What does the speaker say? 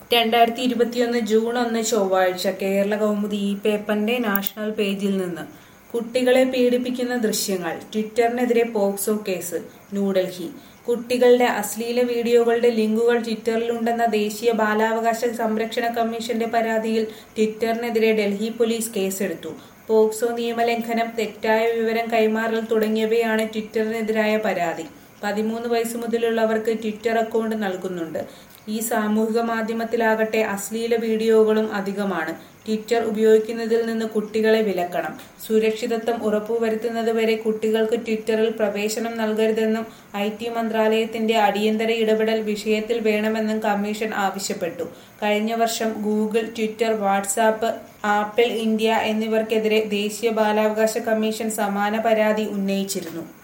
രണ്ടായിരത്തി ഇരുപത്തിയൊന്ന് ജൂൺ ഒന്ന് ചൊവ്വാഴ്ച കേരള കൗമുദി ഈ പേപ്പറിന്റെ നാഷണൽ പേജിൽ നിന്ന് കുട്ടികളെ പീഡിപ്പിക്കുന്ന ദൃശ്യങ്ങൾ ട്വിറ്ററിനെതിരെ പോക്സോ കേസ് ന്യൂഡൽഹി കുട്ടികളുടെ അശ്ലീല വീഡിയോകളുടെ ലിങ്കുകൾ ട്വിറ്ററിലുണ്ടെന്ന ദേശീയ ബാലാവകാശ സംരക്ഷണ കമ്മീഷന്റെ പരാതിയിൽ ട്വിറ്ററിനെതിരെ ഡൽഹി പോലീസ് കേസെടുത്തു പോക്സോ നിയമലംഘനം തെറ്റായ വിവരം കൈമാറൽ തുടങ്ങിയവയാണ് ട്വിറ്ററിനെതിരായ പരാതി പതിമൂന്ന് വയസ്സ് മുതലുള്ളവർക്ക് ട്വിറ്റർ അക്കൗണ്ട് നൽകുന്നുണ്ട് ഈ സാമൂഹിക മാധ്യമത്തിലാകട്ടെ അശ്ലീല വീഡിയോകളും അധികമാണ് ട്വിറ്റർ ഉപയോഗിക്കുന്നതിൽ നിന്ന് കുട്ടികളെ വിലക്കണം സുരക്ഷിതത്വം ഉറപ്പുവരുത്തുന്നതുവരെ കുട്ടികൾക്ക് ട്വിറ്ററിൽ പ്രവേശനം നൽകരുതെന്നും ഐ ടി മന്ത്രാലയത്തിന്റെ അടിയന്തര ഇടപെടൽ വിഷയത്തിൽ വേണമെന്നും കമ്മീഷൻ ആവശ്യപ്പെട്ടു കഴിഞ്ഞ വർഷം Google Twitter WhatsApp Apple India എന്നിവർക്കെതിരെ ദേശീയ ബാലാവകാശ കമ്മീഷൻ സമാന പരാതി ഉന്നയിച്ചിരുന്നു